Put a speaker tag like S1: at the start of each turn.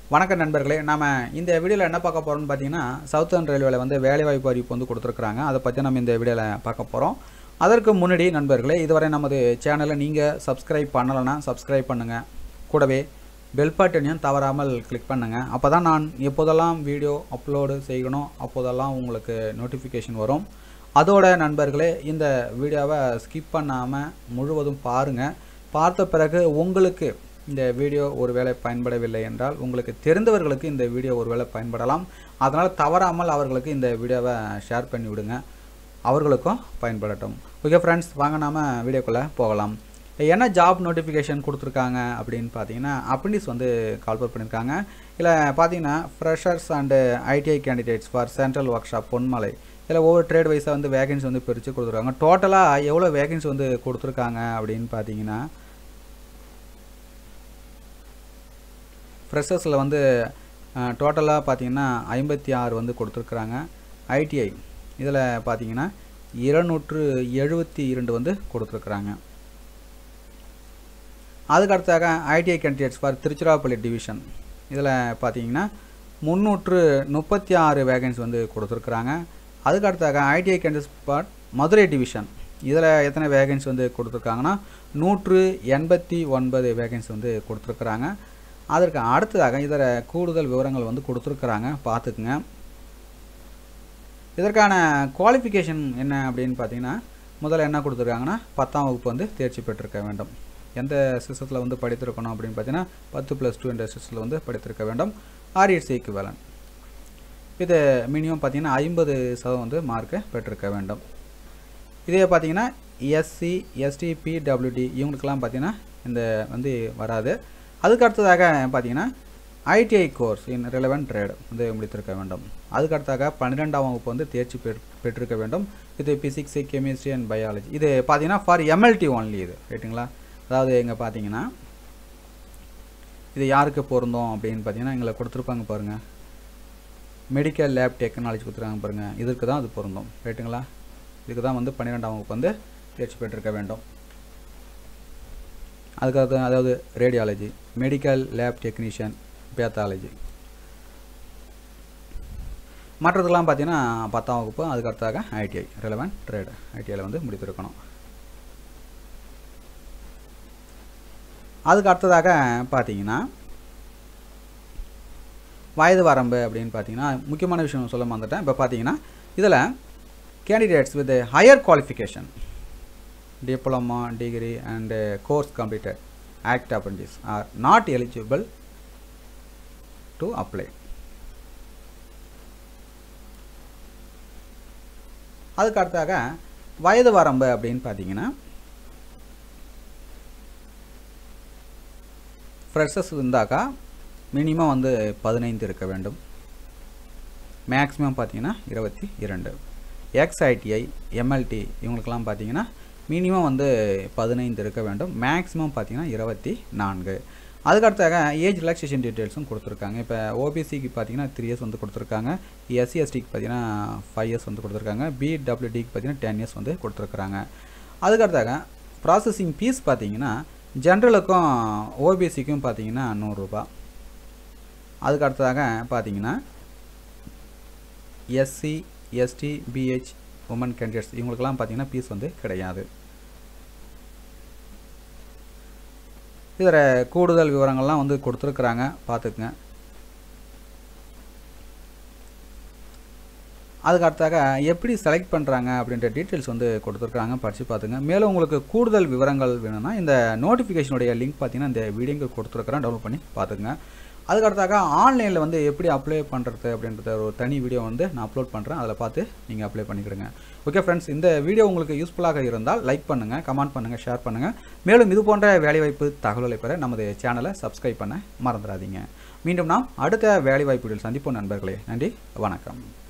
S1: வணக்கம் நண்பர்களே நாம இந்த வீடியோவில் என்ன பார்க்க போகிறோம்னு பார்த்தீங்கன்னா சவுத்தர்ன் ரயில்வேல வந்து வேலைவாய்ப்பு அறிவிப்பு வந்து கொடுத்துருக்குறாங்க அதை பற்றி நம்ம இந்த வீடியோவில் பார்க்க போகிறோம் அதற்கு முன்னாடி நண்பர்களே இதுவரை நமது சேனலை நீங்கள் சப்ஸ்கிரைப் பண்ணலைன்னா சப்ஸ்கிரைப் பண்ணுங்கள் கூடவே பெல் பட்டனையும் தவறாமல் கிளிக் பண்ணுங்கள் அப்போ தான் நான் எப்போதெல்லாம் வீடியோ அப்லோடு செய்யணும் அப்போதெல்லாம் உங்களுக்கு நோட்டிஃபிகேஷன் வரும் அதோட நண்பர்களே இந்த வீடியோவை ஸ்கிப் பண்ணாமல் முழுவதும் பாருங்கள் பார்த்த பிறகு உங்களுக்கு இந்த வீடியோ ஒருவேளை பயன்படவில்லை என்றால் உங்களுக்கு தெரிந்தவர்களுக்கு இந்த வீடியோ ஒருவேளை பயன்படலாம் அதனால் தவறாமல் அவர்களுக்கு இந்த வீடியோவை ஷேர் பண்ணி விடுங்க அவர்களுக்கும் பயன்படட்டும் ஓகே ஃப்ரெண்ட்ஸ் வாங்க நாம வீடியோக்குள்ளே போகலாம் என்ன ஜாப் நோட்டிஃபிகேஷன் கொடுத்துருக்காங்க அப்படின்னு பார்த்தீங்கன்னா அப்ரண்டிஸ் வந்து கால்பர் பண்ணியிருக்காங்க இல்லை பார்த்தீங்கன்னா freshers and ITI candidates for central workshop Ponmalai இதில் ஒவ்வொரு ட்ரேட் வைஸாக வந்து வேகன்சி வந்து பிரித்து கொடுத்துருக்காங்க டோட்டலாக எவ்வளோ வேகன்சி வந்து கொடுத்துருக்காங்க அப்படின்னு பார்த்தீங்கன்னா ஃப்ரெஷர்ஸில் வந்து டோட்டலாக பார்த்தீங்கன்னா ஐம்பத்தி ஆறு வந்து கொடுத்துருக்குறாங்க ஐடிஐ இதில் பார்த்தீங்கன்னா இருநூற்று எழுபத்தி இரண்டு வந்து கொடுத்துருக்குறாங்க அதுக்கு அடுத்தாக ITI candidates for Tiruchirappalli division இதில் பார்த்தீங்கன்னா முந்நூற்று முப்பத்தி ஆறு வேகன்சி வந்து கொடுத்துருக்குறாங்க அதுக்கு அடுத்தாக ITI candidates for Madurai division இதில் எத்தனை வேகன்சி வந்து கொடுத்துருக்காங்கன்னா நூற்று எண்பத்தி ஒன்பது வேகன்சி வந்து கொடுத்துருக்குறாங்க அதற்கு அடுத்ததாக இதர கூடுதல் விவரங்கள் வந்து கொடுத்துருக்குறாங்க பார்த்துக்குங்க இதற்கான குவாலிஃபிகேஷன் என்ன அப்படின்னு பார்த்தீங்கன்னா முதல்ல என்ன கொடுத்துருக்காங்கன்னா பத்தாம் வகுப்பு வந்து தேர்ச்சி பெற்றிருக்க வேண்டும் எந்த சிஸ்டத்தில் வந்து படித்திருக்கணும் அப்படின்னு பார்த்தீங்கன்னா பத்து ப்ளஸ் டூ என்ற சிஸ்டத்தில் வந்து படித்திருக்க வேண்டும் ஆர்இட்ஸ் ஈக்குவலன் இது மினிமம் பார்த்தீங்கன்னா ஐம்பது சதவீதம் வந்து மார்க்கு பெற்றிருக்க வேண்டும் இதே பார்த்தீங்கன்னா எஸ்சி எஸ்டி பிடபிள்யூடி இவங்களுக்கெல்லாம் பார்த்தீங்கன்னா இந்த வந்து வராது அதுக்கு அடுத்ததாக பார்த்தீங்கன்னா ITI course in relevant trade வந்து முடித்திருக்க வேண்டும் அதுக்கு அடுத்ததாக பன்னிரெண்டாம் வகுப்பு வந்து தேர்ச்சி பெற் பெற்றிருக்க வேண்டும் இது பிசிக்ஸ் கெமிஸ்ட்ரி அண்ட் பயாலஜி இது பார்த்தீங்கன்னா ஃபார் எம்எல்டி ஒன்லி இது ரைட்டுங்களா அதாவது இங்கே பார்த்தீங்கன்னா இது யாருக்கு பொருந்தோம் அப்படின்னு பார்த்தீங்கன்னா எங்களை கொடுத்துருப்பாங்க பாருங்கள் மெடிக்கல் லேப் டெக்னாலஜி கொடுத்துருக்காங்க பாருங்கள் இதற்கு தான் அது பொருந்தும் ரைட்டுங்களா இதுக்கு தான் வந்து பன்னிரெண்டாம் வகுப்பு வந்து தேர்ச்சி பெற்றிருக்க வேண்டும் அதுக்கடுத்து அதாவது radiology medical lab technician pathology மற்றதுக்கெல்லாம் பார்த்தீங்கன்னா பத்தாம் வகுப்பு அதுக்கு அடுத்தாக ஐடிஐ ரெலவெண்ட் ட்ரேடு ஐடிஐயில் வந்து முடித்திருக்கணும் அதுக்கு அடுத்ததாக பார்த்தீங்கன்னா வயது வரம்பு அப்படின்னு பார்த்தீங்கன்னா முக்கியமான விஷயம் சொல்ல மறந்துட்டேன் இப்போ பார்த்தீங்கன்னா இதில் candidates with higher qualification diploma, degree and uh, course completed act apprentice are not eligible to apply. அதுக்கு அடுத்தாக வயது வரம்பு அப்படின்னு பார்த்தீங்கன்னா ஃப்ரெஷர்ஸ் இருந்தாக்கா மினிமம் வந்து பதினைந்து இருக்க வேண்டும் மேக்ஸிமம் பார்த்தீங்கன்னா இருபத்தி இரண்டு எக்ஸ்ஐடிஐ எம்எல்டி இவங்களுக்கெல்லாம் பார்த்தீங்கன்னா மினிமம் வந்து பதினைந்து இருக்க வேண்டும் மேக்ஸிமம் பார்த்தீங்கன்னா இருபத்தி நான்கு அதுக்கடுத்தாக ஏஜ் ரிலாக்ஸேஷன் டீட்டெயில்ஸும் கொடுத்துருக்காங்க இப்போ ஓபிசிக்கு பார்த்தீங்கன்னா த்ரீ இயர்ஸ் வந்து கொடுத்துருக்காங்க எஸ்சி எஸ்டிக்கு பார்த்தீங்கன்னா ஃபைவ் இயர்ஸ் வந்து கொடுத்துருக்காங்க பிடபிள்யூடிக்கு பார்த்தீங்கன்னா டென் இயர்ஸ் வந்து கொடுத்துருக்குறாங்க அதுக்கடுத்தாக ப்ராசஸிங் ஃபீஸ் பார்த்தீங்கன்னா ஜென்ரலுக்கும் ஓபிசிக்கும் பார்த்தீங்கன்னா நூறுரூபா அதுக்கு அடுத்ததாக பார்த்தீங்கன்னா SC ST PH woman candidates இவங்களுக்கெல்லாம் பார்த்தீங்கன்னா ஃபீஸ் வந்து கிடையாது இதில் கூடுதல் விவரங்கள்லாம் வந்து கொடுத்துருக்குறாங்க பார்த்துக்குங்க அதுக்கு அடுத்தாக எப்படி செலக்ட் பண்ணுறாங்க அப்படின்ற டீட்டெயில்ஸ் வந்து கொடுத்துருக்காங்க படித்து பார்த்துங்க மேலும் உங்களுக்கு கூடுதல் விவரங்கள் வேணும்னா இந்த நோட்டிஃபிகேஷனுடைய லிங்க் பார்த்தீங்கன்னா இந்த வீடியோக்கு கொடுத்துருக்குறேன் டவுன்லோட் பண்ணி பார்த்துங்க அதுக்கடுத்தாக ஆன்லைனில் வந்து எப்படி அப்ளை பண்ணுறது அப்படின்றத ஒரு தனி வீடியோ வந்து நான் அப்லோட் பண்ணுறேன் அதில் பார்த்து நீங்கள் அப்ளை பண்ணிக்கிடுங்க ஓகே ஃப்ரெண்ட்ஸ் இந்த வீடியோ உங்களுக்கு யூஸ்ஃபுல்லாக இருந்தால் லைக் பண்ணுங்கள் கமெண்ட் பண்ணுங்கள் ஷேர் பண்ணுங்கள் மேலும் இது போன்ற வேலைவாய்ப்பு தகவல்களை பெற நமது சேனலை சப்ஸ்கிரைப் பண்ண மறந்துடாதீங்க மீண்டும் நாம் அடுத்த வேலைவாய்ப்புகளில் சந்திப்போம் நண்பர்களே நன்றி வணக்கம்